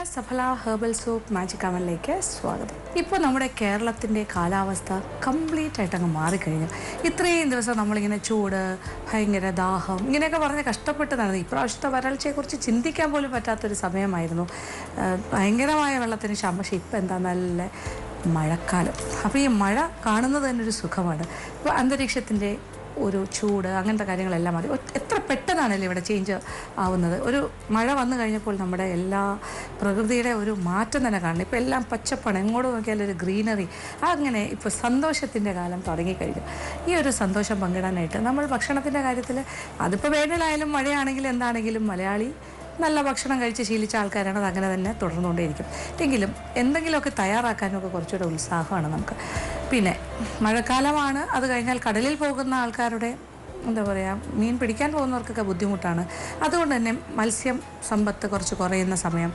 സഫല herbal soup magic അവനിലേക്ക് സ്വാഗതം ഇപ്പോൾ നമ്മുടെ കേരളത്തിൻ്റെ കാലാവസ്ഥ കംപ്ലീറ്റ് ആയിട്ട് അങ്ങ് മാറിക്കഴിഞ്ഞു ഇത്രയും ദിവസം നമ്മളിങ്ങനെ ചൂട് ഭയങ്കര ദാഹം ഇങ്ങനെയൊക്കെ പറഞ്ഞ് കഷ്ടപ്പെട്ട് നടന്നു ഇപ്രാവശ്യത്തെ വരൾച്ചയെക്കുറിച്ച് ചിന്തിക്കാൻ പോലും പറ്റാത്തൊരു സമയമായിരുന്നു ആ, ഭയങ്കരമായ വെള്ളത്തിന് ക്ഷാമം പക്ഷേ ഇപ്പം എന്താ നല്ല മഴക്കാലം അപ്പോൾ ഈ മഴ കാണുന്നത് തന്നെ ഒരു സുഖമാണ് ഇപ്പോൾ അന്തരീക്ഷത്തിൻ്റെ ഒരു ചൂട് അങ്ങനത്തെ കാര്യങ്ങളെല്ലാം മതി ഒ- എത്ര പെട്ടെന്നാണല്ലോ ഇവിടെ ചേഞ്ച് ആവുന്നത് ഒരു മഴ വന്നു കഴിഞ്ഞപ്പോൾ നമ്മുടെ എല്ലാ പ്രകൃതിയുടെ ഒരു മാറ്റം തന്നെ കാണണം ഇപ്പോൾ എല്ലാം പച്ചപ്പാണ് എങ്ങോട്ട് നോക്കിയാലും ഒരു ഗ്രീനറി അങ്ങനെ ഇപ്പോൾ സന്തോഷത്തിൻ്റെ കാലം തുടങ്ങിക്കഴിഞ്ഞു ഈ ഒരു സന്തോഷം പങ്കിടാനായിട്ട് നമ്മൾ ഭക്ഷണത്തിൻ്റെ കാര്യത്തിൽ അതിപ്പോൾ വേനലായാലും മഴയാണെങ്കിലും എന്താണെങ്കിലും മലയാളി നല്ല ഭക്ഷണം കഴിച്ച് ശീലിച്ച ആൾക്കാരാണ് അത് അങ്ങനെ തന്നെ തുടർന്നുകൊണ്ടേയിരിക്കും എങ്കിലും എന്തെങ്കിലുമൊക്കെ തയ്യാറാക്കാനൊക്കെ കുറച്ചുകൂടെ ഉത്സാഹമാണ് നമുക്ക് പിന്നെ മഴക്കാലമാണ് അത് കഴിഞ്ഞാൽ കടലിൽ പോകുന്ന ആൾക്കാരുടെ എന്താ പറയുക മീൻ പിടിക്കാൻ പോകുന്നവർക്കൊക്കെ ബുദ്ധിമുട്ടാണ് അതുകൊണ്ട് തന്നെ മത്സ്യം സമ്പത്ത് കുറച്ച് കുറയുന്ന സമയം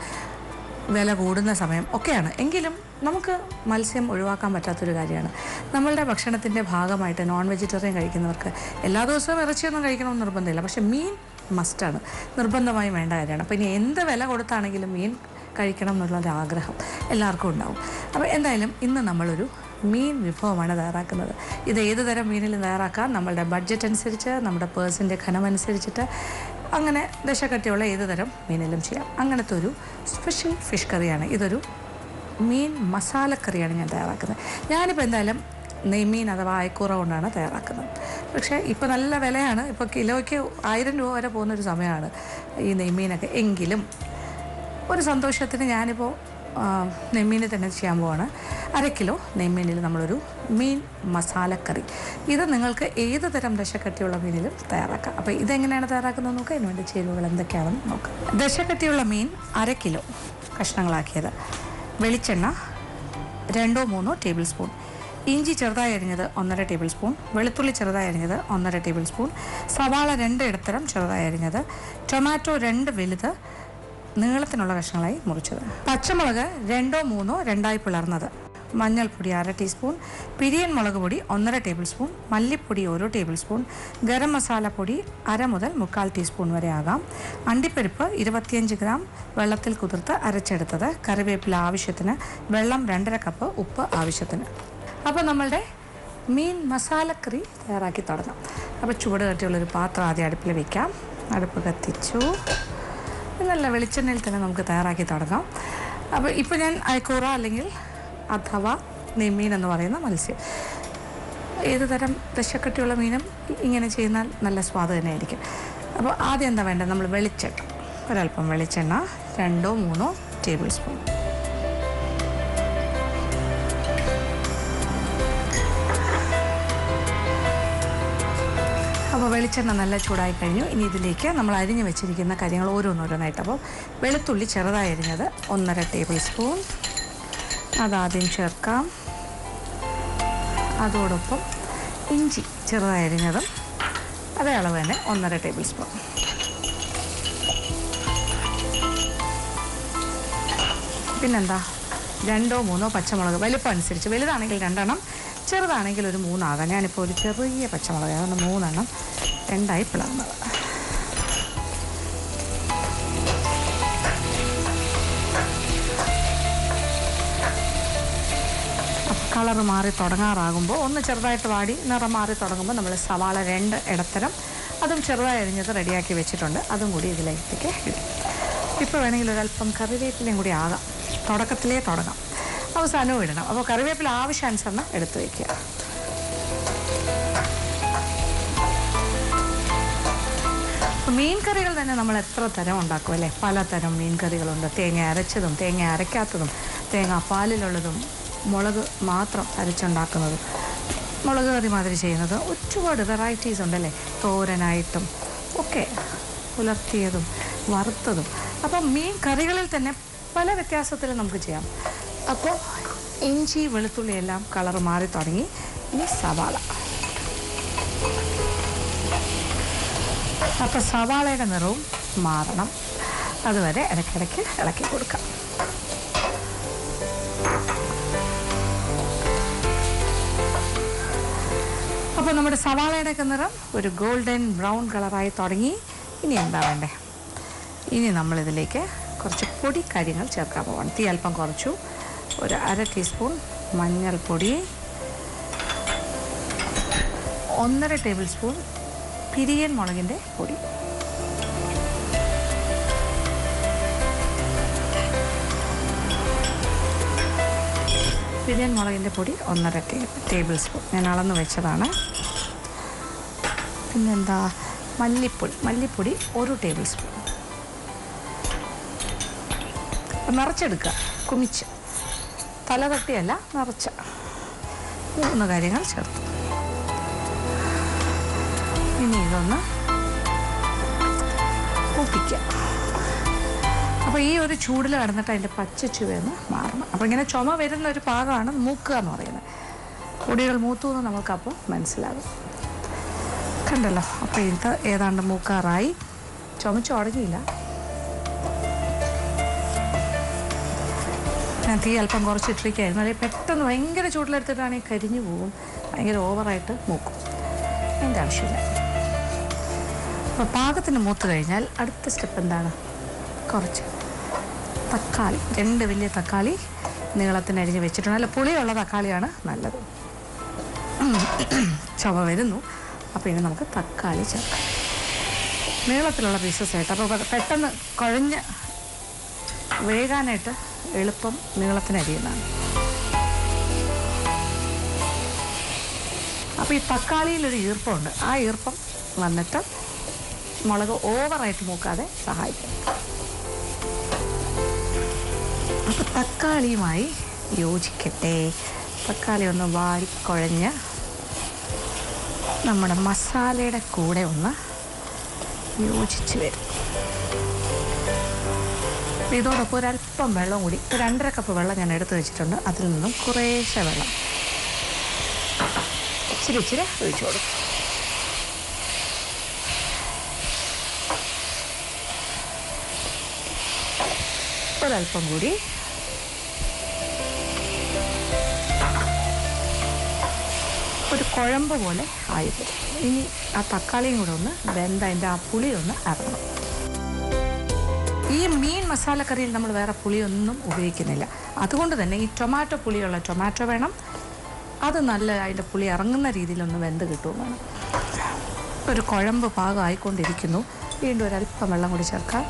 വില കൂടുന്ന സമയം ഒക്കെയാണ് എങ്കിലും നമുക്ക് മത്സ്യം ഒഴിവാക്കാൻ പറ്റാത്തൊരു കാര്യമാണ് നമ്മളുടെ ഭക്ഷണത്തിൻ്റെ ഭാഗമായിട്ട് നോൺ വെജിറ്റേറിയൻ കഴിക്കുന്നവർക്ക് എല്ലാ ദിവസവും ഇറച്ചിയൊന്നും കഴിക്കണമെന്ന് നിർബന്ധമില്ല പക്ഷേ മീൻ മസ്റ്റാണ് നിർബന്ധമായും വേണ്ട കാര്യമാണ് അപ്പോൾ ഇനി എന്ത് വില കൊടുത്താണെങ്കിലും മീൻ കഴിക്കണം എന്നുള്ളൊരു ആഗ്രഹം എല്ലാവർക്കും ഉണ്ടാവും അപ്പോൾ എന്തായാലും ഇന്ന് നമ്മളൊരു മീൻ വിഭവമാണ് തയ്യാറാക്കുന്നത് ഇത് ഏത് തരം മീനിലും തയ്യാറാക്കാം നമ്മളുടെ ബഡ്ജറ്റ് അനുസരിച്ച് നമ്മുടെ പേഴ്സിൻ്റെ ഘനം അനുസരിച്ചിട്ട് അങ്ങനെ ദശക്കട്ടിയുള്ള ഏത് തരം മീനിലും ചെയ്യാം അങ്ങനത്തെ ഒരു സ്പെഷ്യൽ ഫിഷ് കറിയാണ് ഇതൊരു മീൻ മസാലക്കറിയാണ് ഞാൻ തയ്യാറാക്കുന്നത് ഞാനിപ്പോൾ എന്തായാലും നെയ്മീൻ അഥവാ അയക്കൂറ കൊണ്ടാണ് തയ്യാറാക്കുന്നത് പക്ഷേ ഇപ്പോൾ നല്ല വിലയാണ് ഇപ്പോൾ കിലോയ്ക്ക് ആയിരം രൂപ വരെ പോകുന്നൊരു സമയമാണ് ഈ നെയ്മീനൊക്കെ എങ്കിലും ഒരു സന്തോഷത്തിന് ഞാനിപ്പോൾ ആ, നെയ്മീൻ തന്നെ ചെയ്യാൻ പോവാണ് അര കിലോ നെയ്മീനിൽ നമ്മളൊരു മീൻ മസാലക്കറി ഇത് നിങ്ങൾക്ക് ഏത് തരം ദശക്കട്ടിയുള്ള മീനിലും തയ്യാറാക്കാം അപ്പോൾ ഇതെങ്ങനെയാണ് തയ്യാറാക്കുന്നത് നോക്കുക അതിന് വേണ്ടി ചേരുവകൾ എന്തൊക്കെയാണെന്ന് നോക്കാം ദശക്കട്ടിയുള്ള മീൻ അര കിലോ കഷ്ണങ്ങളാക്കിയത് വെളിച്ചെണ്ണ രണ്ടോ മൂന്നോ ടേബിൾ സ്പൂൺ ഇഞ്ചി ചെറുതായി അരിഞ്ഞത് ഒന്നര ടേബിൾ സ്പൂൺ വെളുത്തുള്ളി ചെറുതായി അരിഞ്ഞത് ഒന്നര ടേബിൾ സ്പൂൺ സവാള രണ്ട് ഇടത്തരം ചെറുതായി അരിഞ്ഞത് ടൊമാറ്റോ രണ്ട് വലുത് നീളത്തിനുള്ള കഷ്ണങ്ങളായി മുറിച്ചത് പച്ചമുളക് രണ്ടോ മൂന്നോ രണ്ടായി പിളർന്നത് മഞ്ഞൾപ്പൊടി അര ടീസ്പൂൺ പിരിയൻ മുളക് പൊടി ഒന്നര ടേബിൾ സ്പൂൺ മല്ലിപ്പൊടി ഓരോ ടേബിൾ സ്പൂൺ ഗരം മസാലപ്പൊടി അര മുതൽ മുക്കാൽ ടീസ്പൂൺ വരെ ആകാം അണ്ടിപ്പരിപ്പ് ഇരുപത്തിയഞ്ച് ഗ്രാം വെള്ളത്തിൽ കുതിർത്ത് അരച്ചെടുത്തത് കറിവേപ്പില ആവശ്യത്തിന് വെള്ളം രണ്ടര കപ്പ് ഉപ്പ് ആവശ്യത്തിന് അപ്പോൾ നമ്മളുടെ മീൻ മസാലക്കറി തയ്യാറാക്കി തുടങ്ങാം അപ്പോൾ ചൂട് കട്ടിയുള്ളൊരു പാത്രം ആദ്യം അടുപ്പിൽ വെക്കാം അടുപ്പ് കത്തിച്ചു നല്ല വെളിച്ചെണ്ണയിൽ തന്നെ നമുക്ക് തയ്യാറാക്കി തുടങ്ങാം അപ്പോൾ ഇപ്പോൾ ഞാൻ അയക്കൂറ അല്ലെങ്കിൽ അഥവാ നെയ്മീൻ എന്ന് പറയുന്ന മത്സ്യം ഏത് തരം ദശക്കട്ടിയുള്ള മീനും ഇങ്ങനെ ചെയ്യുന്നാൽ നല്ല സ്വാദ് തന്നെയായിരിക്കും അപ്പോൾ ആദ്യം എന്താ വേണ്ടത് നമ്മൾ വെളിച്ചെണ്ണ ഒരല്പം വെളിച്ചെണ്ണ രണ്ടോ മൂന്നോ ടേബിൾ സ്പൂൺ അപ്പോൾ വെളിച്ചെണ്ണ നല്ല ചൂടായി കഴിഞ്ഞു ഇനി ഇതിലേക്ക് നമ്മൾ അരിഞ്ഞു വെച്ചിരിക്കുന്ന കാര്യങ്ങൾ ഓരോന്നോരോന്നായിട്ട് അപ്പോൾ വെളുത്തുള്ളി ചെറുതായി അരിഞ്ഞത് ഒന്നര ടേബിൾ സ്പൂൺ അതാദ്യം ചേർക്കാം അതോടൊപ്പം ഇഞ്ചി ചെറുതായി അരിഞ്ഞതും അതേ അളവ് തന്നെ ഒന്നര ടേബിൾ സ്പൂൺ പിന്നെന്താ രണ്ടോ മൂന്നോ പച്ചമുളക് വലിപ്പം അനുസരിച്ച് വലുതാണെങ്കിൽ രണ്ടെണ്ണം ചെറുതാണെങ്കിൽ ഒരു മൂന്നാകാം ഞാനിപ്പോൾ ഒരു ചെറിയ പച്ചമുളക് അതുകൊണ്ട് മൂന്നെണ്ണം രണ്ടായി പിളർന്നത് കളർ മാറി തുടങ്ങാറാകുമ്പോൾ ഒന്ന് ചെറുതായിട്ട് വാടി നിറം മാറി തുടങ്ങുമ്പോൾ നമ്മൾ സവാള രണ്ട് ഇടത്തരം അതും ചെറുതായി അരിഞ്ഞത് റെഡിയാക്കി വെച്ചിട്ടുണ്ട് അതും കൂടി ഇതിലേക്ക് ഇടും ഇപ്പോൾ വേണമെങ്കിൽ ഒരല്പം കറിവേപ്പിലയും കൂടി ആകാം തുടക്കത്തിലേ തുടങ്ങാം അവസാനവും ഇടണം അപ്പോൾ കറിവേപ്പില ആവശ്യാനുസരണം എടുത്ത് വയ്ക്കുക അപ്പോൾ മീൻ കറികൾ തന്നെ നമ്മൾ എത്ര തരം ഉണ്ടാക്കും അല്ലേ പലതരം മീൻ കറികളുണ്ട് തേങ്ങ അരച്ചതും തേങ്ങ അരയ്ക്കാത്തതും തേങ്ങ പാലിലുള്ളതും മുളക് മാത്രം അരച്ചുണ്ടാക്കുന്നതും മുളക് കറി മാതിരി ചെയ്യുന്നത് ഒരുപാട് വെറൈറ്റീസ് ഉണ്ടല്ലേ തോരനായിട്ടും ഒക്കെ ഉലർത്തിയതും വറുത്തതും അപ്പം മീൻ കറികളിൽ തന്നെ പല വ്യത്യാസത്തിൽ നമുക്ക് ചെയ്യാം അപ്പോൾ ഇഞ്ചി വെളുത്തുള്ളി എല്ലാം കളർ മാറി തുടങ്ങി ഇനി സവാള അപ്പോൾ സവാളയുടെ നിറവും മാറണം അതുവരെ ഇടയ്ക്കിടയ്ക്ക് ഇളക്കി കൊടുക്കാം അപ്പോൾ നമ്മുടെ സവാളയുടെ ഒക്കെ നിറം ഒരു ഗോൾഡൻ ബ്രൗൺ കളറായി തുടങ്ങി ഇനി എന്താ വേണ്ടേ ഇനി നമ്മളിതിലേക്ക് കുറച്ച് പൊടി കാര്യങ്ങൾ ചേർക്കാൻ പോവാണ് തീ അല്പം കുറച്ചു ഒരു അര ടീസ്പൂൺ മഞ്ഞൾപ്പൊടി ഒന്നര ടേബിൾ സ്പൂൺ പിരിയൻ മുളകിൻ്റെ പൊടി പിരിയൻ മുളകിൻ്റെ പൊടി ഒന്നര ടേ ടേബിൾ സ്പൂൺ ഞാൻ അളന്ന് വെച്ചതാണ് പിന്നെന്താ മല്ലിപ്പൊടി മല്ലിപ്പൊടി ഒരു ടേബിൾ സ്പൂൺ നിറച്ചെടുക്കുക കുമിച്ച് തല തട്ടിയല്ല നിറച്ച മൂന്ന് കാര്യങ്ങൾ ചേർത്തു ഇനി ഇതൊന്ന് കൂട്ടിക്കുക അപ്പോൾ ഈ ഒരു ചൂടിൽ കിടന്നിട്ട് അതിൻ്റെ പച്ച ചുവന്ന് മാറണം അപ്പോൾ ഇങ്ങനെ ചുമ വരുന്ന ഒരു പാകമാണ് മൂക്കുക എന്ന് പറയുന്നത് പൊടികൾ മൂത്തു എന്ന് നമുക്കപ്പോൾ മനസ്സിലാകും കണ്ടല്ലോ അപ്പോൾ ഇത് ഏതാണ്ട് മൂക്കാറായി ചുമച്ചു തുടങ്ങിയില്ല ഞാൻ തീ അല്പം കുറച്ചിട്ടിരിക്കുകയായിരുന്നു അല്ലെങ്കിൽ പെട്ടെന്ന് ഭയങ്കര ചൂടിലെടുത്തിട്ടാണെങ്കിൽ കരിഞ്ഞു പോകും ഭയങ്കര ഓവറായിട്ട് മൂക്കും അതിൻ്റെ ആവശ്യമില്ല അപ്പോൾ പാകത്തിന് മൂത്ത് കഴിഞ്ഞാൽ അടുത്ത സ്റ്റെപ്പ് എന്താണ് കുറച്ച് തക്കാളി രണ്ട് വലിയ തക്കാളി നീളത്തിന് അരിഞ്ഞ് വെച്ചിട്ടുണ്ട് നല്ല പുളിയുള്ള തക്കാളിയാണ് നല്ലത് ചുവ വരുന്നു അപ്പോൾ ഇനി നമുക്ക് തക്കാളി ചേർക്കാം നീളത്തിലുള്ള പീസസ് ആയിട്ട് അപ്പോൾ പെട്ടെന്ന് കുഴഞ്ഞ് വേകാനായിട്ട് എളുപ്പം നീളത്തിന് അരിയുന്നതാണ് അപ്പോൾ ഈ തക്കാളിയിലൊരു ഈർപ്പമുണ്ട് ആ ഈർപ്പം വന്നിട്ട് മുളക് ഓവറായിട്ട് മൂക്കാതെ സഹായിക്കും അപ്പോൾ തക്കാളിയുമായി യോജിക്കട്ടെ തക്കാളി ഒന്ന് വാരിക്കുഴഞ്ഞ് നമ്മുടെ മസാലയുടെ കൂടെ ഒന്ന് യോജിച്ച് വരും അപ്പോൾ ഇതോടൊപ്പം ഒരല്പം വെള്ളം കൂടി ഒരു രണ്ടര കപ്പ് വെള്ളം ഞാൻ എടുത്ത് വെച്ചിട്ടുണ്ട് അതിൽ നിന്നും കുറേശ്ശെ വെള്ളം ഇച്ചിരി ഇച്ചിരി ഒഴിച്ചു കൊടുക്കും ഒരല്പം കൂടി ഒരു കുഴമ്പ് പോലെ ആയി വരും ഇനി ആ തക്കാളിയും കൂടെ ഒന്ന് വെന്ത അതിൻ്റെ ആ പുളി ഒന്ന് ഇറങ്ങണം ഈ മീൻ മസാലക്കറിയിൽ നമ്മൾ വേറെ പുളിയൊന്നും ഉപയോഗിക്കുന്നില്ല അതുകൊണ്ട് തന്നെ ഈ ടൊമാറ്റോ പുളിയുള്ള ടൊമാറ്റോ വേണം അത് നല്ല അതിൻ്റെ പുളി ഇറങ്ങുന്ന രീതിയിലൊന്ന് വെന്ത് കിട്ടുകയും വേണം ഒരു കുഴമ്പ് പാകം ആയിക്കൊണ്ടിരിക്കുന്നു വീണ്ടും ഒരല്പം വെള്ളം കൂടി ചേർക്കാം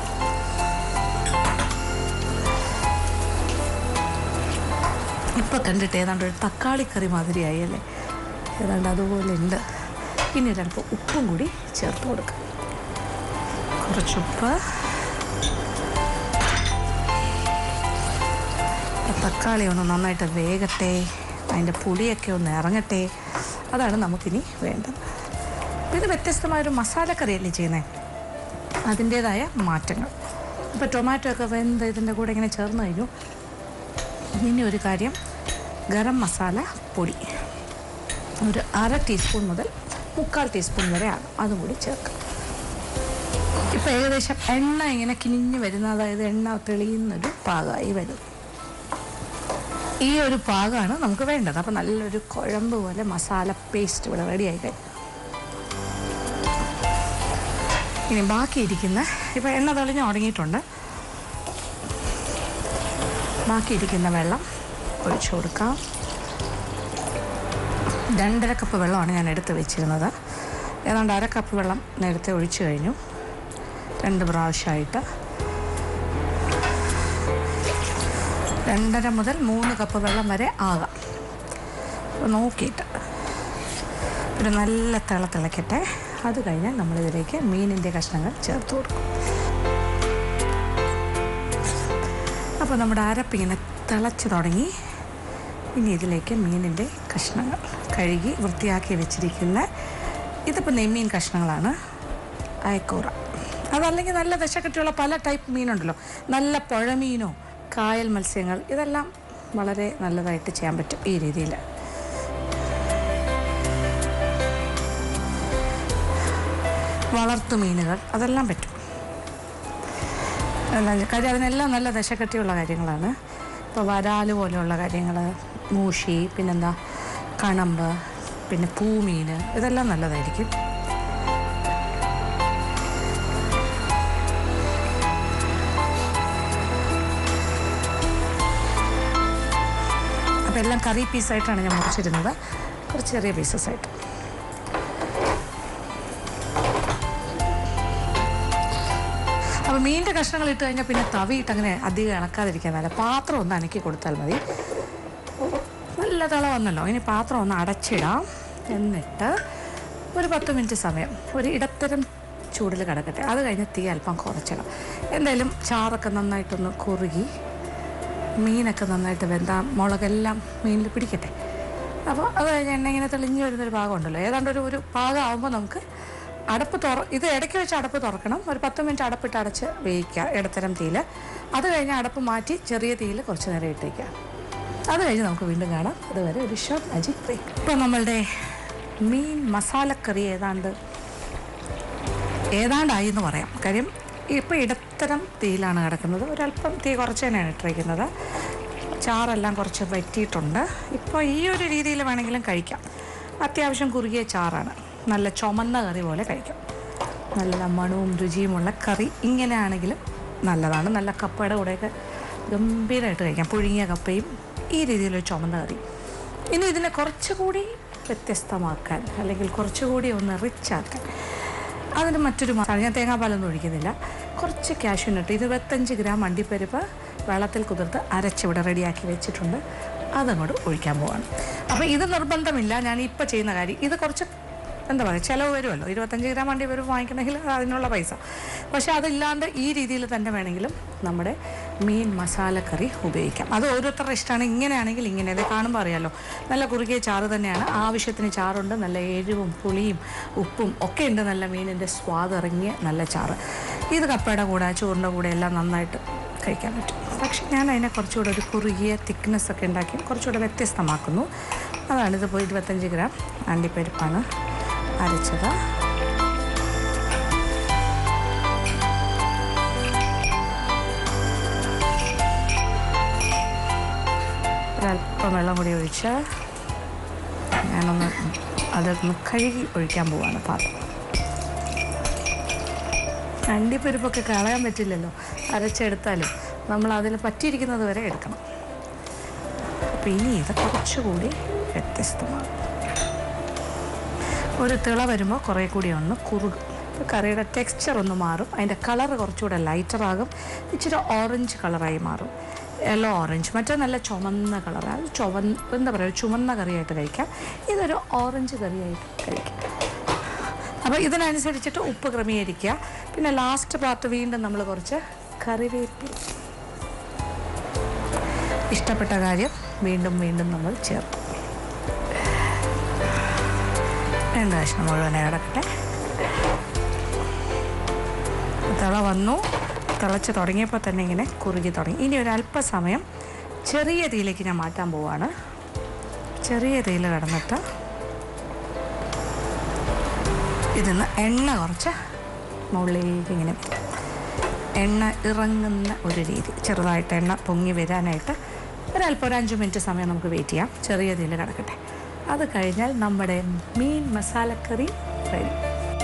ഇപ്പം കണ്ടിട്ട് ഏതാണ്ട് ഒരു തക്കാളി കറി മാതിരിയായി അല്ലേ ഏതാണ്ട് അതുപോലെ ഉണ്ട് ഇനി ഒരല്പം ഉപ്പും കൂടി ചേർത്ത് കൊടുക്കാം കുറച്ചുപ്പ് തക്കാളി ഒന്ന് നന്നായിട്ട് വേഗട്ടെ അതിൻ്റെ പുളിയൊക്കെ ഒന്ന് ഇറങ്ങട്ടെ അതാണ് നമുക്കിനി വേണ്ടത് ഇത് വ്യത്യസ്തമായൊരു മസാലക്കറിയല്ലേ ചെയ്യുന്നത് അതിൻ്റേതായ മാറ്റങ്ങൾ ഇപ്പോൾ ടൊമാറ്റോ ഒക്കെ വെന്ത് ഇതിൻ്റെ കൂടെ ഇങ്ങനെ ചേർന്ന് കഴിഞ്ഞു ഇനി ഒരു കാര്യം ഗരം മസാല പൊടി ഒരു അര ടീസ്പൂൺ മുതൽ മുക്കാൽ ടീസ്പൂൺ വരെ ആണ് അതും കൂടി ചേർക്കാം ഇപ്പോൾ ഏകദേശം എണ്ണ ഇങ്ങനെ കിനിഞ്ഞ് വരുന്ന അതായത് എണ്ണ തെളിയുന്നൊരു പാകമായി വരും ഈ ഒരു പാകമാണ് നമുക്ക് വേണ്ടത് അപ്പോൾ നല്ലൊരു കുഴമ്പ് പോലെ മസാല പേസ്റ്റ് ഇവിടെ റെഡിയായി കഴിഞ്ഞു ഇനി ബാക്കിയിരിക്കുന്ന ഇപ്പോൾ എണ്ണ തെളിഞ്ഞ് തുടങ്ങിയിട്ടുണ്ട് ബാക്കിയിരിക്കുന്ന വെള്ളം ഒഴിച്ചു കൊടുക്കാം രണ്ടര കപ്പ് വെള്ളമാണ് ഞാൻ എടുത്ത് വെച്ചിരുന്നത് ഏതാണ്ട് അര കപ്പ് വെള്ളം നേരത്തെ ഒഴിച്ചു കഴിഞ്ഞു രണ്ട് പ്രാവശ്യമായിട്ട് രണ്ടര മുതൽ മൂന്ന് കപ്പ് വെള്ളം വരെ ആകാം അപ്പോൾ നോക്കിയിട്ട് ഒരു നല്ല തിള തിളക്കട്ടെ അത് കഴിഞ്ഞാൽ നമ്മളിതിലേക്ക് മീനിൻ്റെ കഷ്ണങ്ങൾ ചേർത്ത് കൊടുക്കും അപ്പോൾ നമ്മുടെ അരപ്പിങ്ങനെ തിളച്ച് തുടങ്ങി ഇനി ഇതിലേക്ക് മീനിൻ്റെ കഷ്ണങ്ങൾ കഴുകി വൃത്തിയാക്കി വെച്ചിരിക്കുന്ന ഇതിപ്പോൾ നെയ്മീൻ കഷ്ണങ്ങളാണ് അയക്കൂറ അതല്ലെങ്കിൽ നല്ല വിശക്കട്ടിയുള്ള പല ടൈപ്പ് മീനുണ്ടല്ലോ നല്ല പുഴമീനോ കായൽ മത്സ്യങ്ങൾ ഇതെല്ലാം വളരെ നല്ലതായിട്ട് ചെയ്യാൻ പറ്റും ഈ രീതിയിൽ വളർത്തു മീനുകൾ അതെല്ലാം പറ്റും എല്ലാം കാര്യം അതിനെല്ലാം നല്ല ദശക്കട്ടിയുള്ള കാര്യങ്ങളാണ് ഇപ്പോൾ വരാല് പോലെയുള്ള കാര്യങ്ങൾ മൂഷി പിന്നെന്താ കണമ്പ് പിന്നെ പൂമീൻ ഇതെല്ലാം നല്ലതായിരിക്കും അപ്പോൾ എല്ലാം കറി പീസായിട്ടാണ് ഞാൻ മുറിച്ചിരുന്നത് കുറച്ച് ചെറിയ പീസസ് ആയിട്ട് അപ്പോൾ മീനിൻ്റെ കഷ്ണങ്ങൾ ഇട്ട് കഴിഞ്ഞാൽ പിന്നെ തവിയിട്ട് അങ്ങനെ അധികം ഇളക്കാതിരിക്കാൻ നല്ല പാത്രം ഒന്ന് അനക്കി കൊടുത്താൽ മതി നല്ല തിള വന്നല്ലോ ഇനി പാത്രം ഒന്ന് അടച്ചിടാം എന്നിട്ട് ഒരു പത്ത് മിനിറ്റ് സമയം ഒരു ഇടത്തരം ചൂടിൽ കിടക്കട്ടെ അത് കഴിഞ്ഞ് തീ അല്പം കുറച്ചിടാം എന്തായാലും ചാറൊക്കെ നന്നായിട്ടൊന്ന് കുറുകി മീനൊക്കെ നന്നായിട്ട് വെന്താ മുളകെല്ലാം മീനിൽ പിടിക്കട്ടെ അപ്പോൾ അത് കഴിഞ്ഞ് എണ്ണ ഇങ്ങനെ തെളിഞ്ഞ് വരുന്നൊരു ഭാഗമുണ്ടല്ലോ ഏതാണ്ട് ഒരു ഒരു പാകമാകുമ്പോൾ നമുക്ക് അടപ്പ് തുറ ഇത് ഇടയ്ക്ക് വെച്ച് അടപ്പ് തുറക്കണം ഒരു പത്ത് മിനിറ്റ് അടപ്പിട്ട് അടച്ച് വേവിക്കുക ഇടത്തരം തീയിൽ അത് കഴിഞ്ഞ് അടപ്പ് മാറ്റി ചെറിയ തീയിൽ കുറച്ച് നേരം ഇട്ടേക്കുക അത് കഴിഞ്ഞ് നമുക്ക് വീണ്ടും കാണാം അതുവരെ ഒരു ഷോർട്ട് മാജിക് ബ്രേക്ക് ഇപ്പോൾ നമ്മളുടെ മീൻ മസാലക്കറി ഏതാണ്ട് ഏതാണ്ടായി എന്ന് പറയാം കാര്യം ഇപ്പോൾ ഇടത്തരം തീയിലാണ് കിടക്കുന്നത് ഒരല്പം തീ കുറച്ച് തന്നെയാണ് ഇട്ടിരിക്കുന്നത് ചാറെല്ലാം കുറച്ച് വറ്റിയിട്ടുണ്ട് ഇപ്പോൾ ഈ ഒരു രീതിയിൽ വേണമെങ്കിലും കഴിക്കാം അത്യാവശ്യം കുറുകിയ ചാറാണ് നല്ല ചുമന്ന കറി പോലെ കഴിക്കാം നല്ല മണവും രുചിയുമുള്ള കറി ഇങ്ങനെയാണെങ്കിലും നല്ലതാണ് നല്ല കപ്പയുടെ കൂടെയൊക്കെ ഗംഭീരമായിട്ട് കഴിക്കാം പുഴുങ്ങിയ കപ്പയും ഈ രീതിയിലൊരു ചുമന്ന കറി ഇനി ഇതിനെ കുറച്ചുകൂടി വ്യത്യസ്തമാക്കാൻ അല്ലെങ്കിൽ കുറച്ചുകൂടി ഒന്ന് റിച്ച് ആക്കാൻ അതിന് മറ്റൊരു മസാല ഞാൻ തേങ്ങാപ്പാലൊന്നും ഒഴിക്കുന്നില്ല കുറച്ച് കാഷ്യൂനട്ട് ഇരുപത്തഞ്ച് ഗ്രാം അണ്ടിപ്പരിപ്പ് വെള്ളത്തിൽ കുതിർത്ത് അരച്ചിവിടെ റെഡിയാക്കി വെച്ചിട്ടുണ്ട് അതങ്ങോട്ട് ഒഴിക്കാൻ പോവാണ് അപ്പോൾ ഇത് നിർബന്ധമില്ല ഞാൻ ഇപ്പോൾ ചെയ്യുന്ന കാര്യം ഇത് കുറച്ച് എന്താ പറയുക ചിലവ് വരുമല്ലോ ഇരുപത്തഞ്ച് ഗ്രാം വണ്ടി വരും വാങ്ങിക്കണമെങ്കിൽ അതിനുള്ള പൈസ പക്ഷേ അതില്ലാണ്ട് ഈ രീതിയിൽ തന്നെ വേണമെങ്കിലും നമ്മുടെ മീൻ മസാലക്കറി ഉപയോഗിക്കാം അത് ഓരോരുത്തരുടെ ഇഷ്ടമാണ് ഇങ്ങനെയാണെങ്കിൽ ഇങ്ങനെ ഇത് കാണുമ്പോൾ അറിയാമല്ലോ നല്ല കുറുകിയ ചാറ് തന്നെയാണ് ആവശ്യത്തിന് ചാറുണ്ട് നല്ല എരിവും പുളിയും ഉപ്പും ഒക്കെ ഉണ്ട് നല്ല മീനിൻ്റെ സ്വാദ് ഇറങ്ങിയ നല്ല ചാറ് ഇത് കപ്പയുടെ കൂടെ ചോറിൻ്റെ കൂടെ എല്ലാം നന്നായിട്ട് കഴിക്കാൻ പറ്റും പക്ഷെ ഞാൻ അതിനെ കുറച്ചുകൂടെ ഒരു കുറുകിയ തിക്നെസ് ഒക്കെ ഉണ്ടാക്കി കുറച്ചുകൂടെ വ്യത്യസ്തമാക്കുന്നു അതാണ് ഇതിപ്പോൾ ഇരുപത്തഞ്ച് ഗ്രാം അണ്ടിപ്പരിപ്പാണ് അരച്ചത് ഒരല്പം വെള്ളം കൂടി ഒഴിച്ച് ഞാനൊന്ന് അതൊന്ന് കഴുകി ഒഴിക്കാൻ പോവാണ് പാത്രം അണ്ടിപ്പരിപ്പൊക്കെ കളയാൻ പറ്റില്ലല്ലോ അരച്ചെടുത്താലും നമ്മൾ അതിൽ പറ്റിയിരിക്കുന്നത് വരെ എടുക്കണം അപ്പം ഇനി ഇത് കുറച്ചുകൂടി വ്യത്യസ്തമാണ് ഒരു തിള വരുമ്പോൾ കുറേ കൂടി ഒന്ന് കുറുകും അപ്പോൾ കറിയുടെ ടെക്സ്ചർ ഒന്ന് മാറും അതിൻ്റെ കളർ കുറച്ചുകൂടെ ലൈറ്റർ ആകും ഇച്ചിരി ഓറഞ്ച് കളറായി മാറും യെല്ലോ ഓറഞ്ച് മറ്റേ നല്ല ചുമന്ന കളറാണ് ചുവന്ന എന്താ പറയുക ചുമന്ന കറിയായിട്ട് കഴിക്കാം ഇതൊരു ഓറഞ്ച് കറിയായിട്ട് കഴിക്കാം അപ്പോൾ ഇതിനനുസരിച്ചിട്ട് ഉപ്പ് ക്രമീകരിക്കുക പിന്നെ ലാസ്റ്റ് പാർട്ട് വീണ്ടും നമ്മൾ കുറച്ച് കറിവേപ്പില ഇഷ്ടപ്പെട്ട കാര്യം വീണ്ടും വീണ്ടും നമ്മൾ ചേർക്കും രണ്ട് കഷ്ണം മുഴുവനായി കിടക്കട്ടെ തിള വന്നു തിളച്ച് തുടങ്ങിയപ്പോൾ തന്നെ ഇങ്ങനെ കുറുകി തുടങ്ങി ഇനി ഒരു അല്പസമയം ചെറിയ തീയിലേക്ക് ഞാൻ മാറ്റാൻ പോവാണ് ചെറിയ തീയിൽ കിടന്നിട്ട് ഇതിന്ന് എണ്ണ കുറച്ച് മുകളിലേക്ക് ഇങ്ങനെ വരും എണ്ണ ഇറങ്ങുന്ന ഒരു രീതി ചെറുതായിട്ട് എണ്ണ പൊങ്ങി വരാനായിട്ട് ഒരല്പം ഒരു അഞ്ച് മിനിറ്റ് സമയം നമുക്ക് വെയിറ്റ് ചെയ്യാം ചെറിയ തീയിൽ കിടക്കട്ടെ അത് കഴിഞ്ഞാൽ നമ്മുടെ മീൻ മസാലക്കറി റെഡി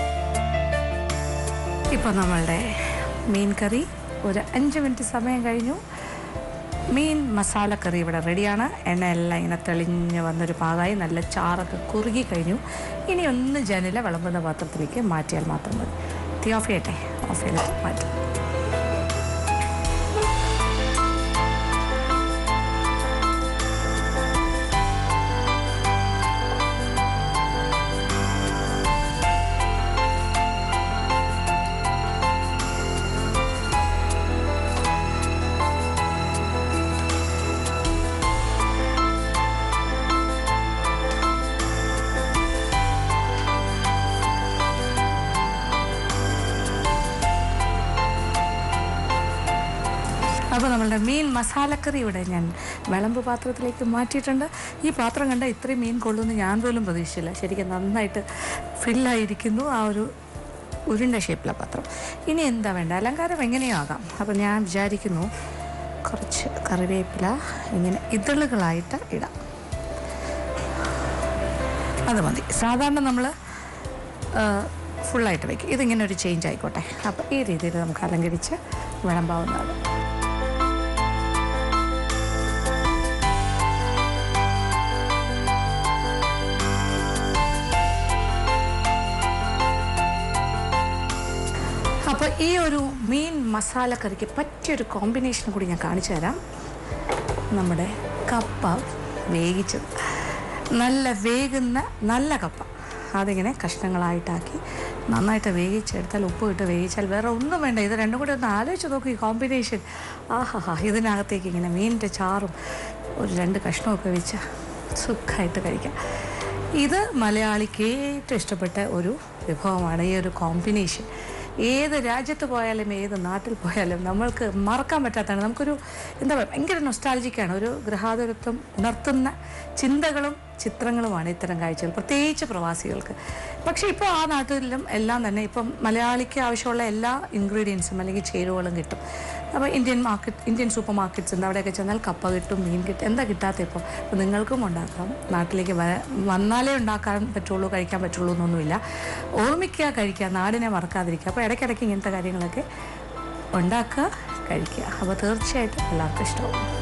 ഇപ്പോൾ നമ്മളുടെ മീൻ കറി ഒരു അഞ്ച് മിനിറ്റ് സമയം കഴിഞ്ഞു മീൻ മസാലക്കറി ഇവിടെ റെഡിയാണ് എണ്ണയെല്ലാം ഇങ്ങനെ തെളിഞ്ഞ് വന്നൊരു പാകമായി നല്ല ചാറൊക്കെ കുറുകി കഴിഞ്ഞു ഇനി ഒന്ന് ജനല വിളമ്പുന്ന പാത്രത്തിലേക്ക് മാറ്റിയാൽ മാത്രം മതി തീ ഓഫ് ചെയ്യട്ടെ ഓഫ് ചെയ്തിട്ട് മാറ്റാം അപ്പോൾ നമ്മളുടെ മീൻ മസാലക്കറി ഇവിടെ ഞാൻ വിളമ്പ് പാത്രത്തിലേക്ക് മാറ്റിയിട്ടുണ്ട് ഈ പാത്രം കണ്ട ഇത്രയും മീൻ കൊള്ളുമെന്ന് ഞാൻ പോലും പ്രതീക്ഷിച്ചില്ല ശരിക്കും നന്നായിട്ട് ഫില്ലായിരിക്കുന്നു ആ ഒരു ഉരുണ്ട ഷേപ്പിലെ പാത്രം ഇനി എന്താ വേണ്ട അലങ്കാരം എങ്ങനെയോ ആകാം അപ്പോൾ ഞാൻ വിചാരിക്കുന്നു കുറച്ച് കറിവേപ്പില ഇങ്ങനെ ഇതളുകളായിട്ട് ഇടാം അത് മതി സാധാരണ നമ്മൾ ഫുള്ളായിട്ട് വയ്ക്കും ഇതിങ്ങനെ ഒരു ചേഞ്ച് ആയിക്കോട്ടെ അപ്പോൾ ഈ രീതിയിൽ നമുക്ക് അലങ്കരിച്ച് വിളമ്പാവുന്നതാണ് ഈ ഒരു മീൻ മസാലക്കറിക്ക് പറ്റിയൊരു കോമ്പിനേഷൻ കൂടി ഞാൻ കാണിച്ചു തരാം നമ്മുടെ കപ്പ വേവിച്ചത് നല്ല വേകുന്ന നല്ല കപ്പ അതിങ്ങനെ കഷ്ണങ്ങളായിട്ടാക്കി നന്നായിട്ട് വേവിച്ചെടുത്താൽ ഉപ്പ് ഇട്ട് വേവിച്ചാൽ വേറെ ഒന്നും വേണ്ട ഇത് രണ്ടും കൂടി ഒന്ന് ആലോചിച്ച് നോക്കി ഈ കോമ്പിനേഷൻ ആഹാ ഇതിനകത്തേക്ക് ഇങ്ങനെ മീനിൻ്റെ ചാറും ഒരു രണ്ട് കഷ്ണമൊക്കെ വെച്ച് സുഖമായിട്ട് കഴിക്കാം ഇത് മലയാളിക്ക് ഏറ്റവും ഇഷ്ടപ്പെട്ട ഒരു വിഭവമാണ് ഈ ഒരു കോമ്പിനേഷൻ ഏത് രാജ്യത്ത് പോയാലും ഏത് നാട്ടിൽ പോയാലും നമ്മൾക്ക് മറക്കാൻ പറ്റാത്തതാണ് നമുക്കൊരു എന്താ പറയുക ഭയങ്കര നൊസ്റ്റാൾജിക്കാണ് ഒരു ഗൃഹാതുരത്വം ഉണർത്തുന്ന ചിന്തകളും ചിത്രങ്ങളുമാണ് ഇത്തരം കാഴ്ചകൾ പ്രത്യേകിച്ച് പ്രവാസികൾക്ക് പക്ഷേ ഇപ്പോൾ ആ നാട്ടിലും എല്ലാം തന്നെ ഇപ്പം മലയാളിക്ക് ആവശ്യമുള്ള എല്ലാ ഇൻഗ്രീഡിയൻസും അല്ലെങ്കിൽ ചേരുവകളും കിട്ടും അപ്പോൾ Indian market Indian supermarkets ഉണ്ട് അവിടെയൊക്കെ ചെന്നാൽ കപ്പ കിട്ടും മീൻ കിട്ടും എന്താ കിട്ടാത്ത ഇപ്പോൾ അപ്പോൾ നിങ്ങൾക്കും ഉണ്ടാക്കാം നാട്ടിലേക്ക് വ വന്നാലേ ഉണ്ടാക്കാൻ പറ്റുള്ളൂ കഴിക്കാൻ പറ്റുള്ളൂ എന്നൊന്നുമില്ല ഓർമ്മിക്കുക കഴിക്കുക നാടിനെ മറക്കാതിരിക്കുക അപ്പോൾ ഇടയ്ക്കിടയ്ക്ക് ഇങ്ങനത്തെ കാര്യങ്ങളൊക്കെ ഉണ്ടാക്കുക കഴിക്കുക അപ്പോൾ തീർച്ചയായിട്ടും എല്ലാവർക്കും ഇഷ്ടമാവും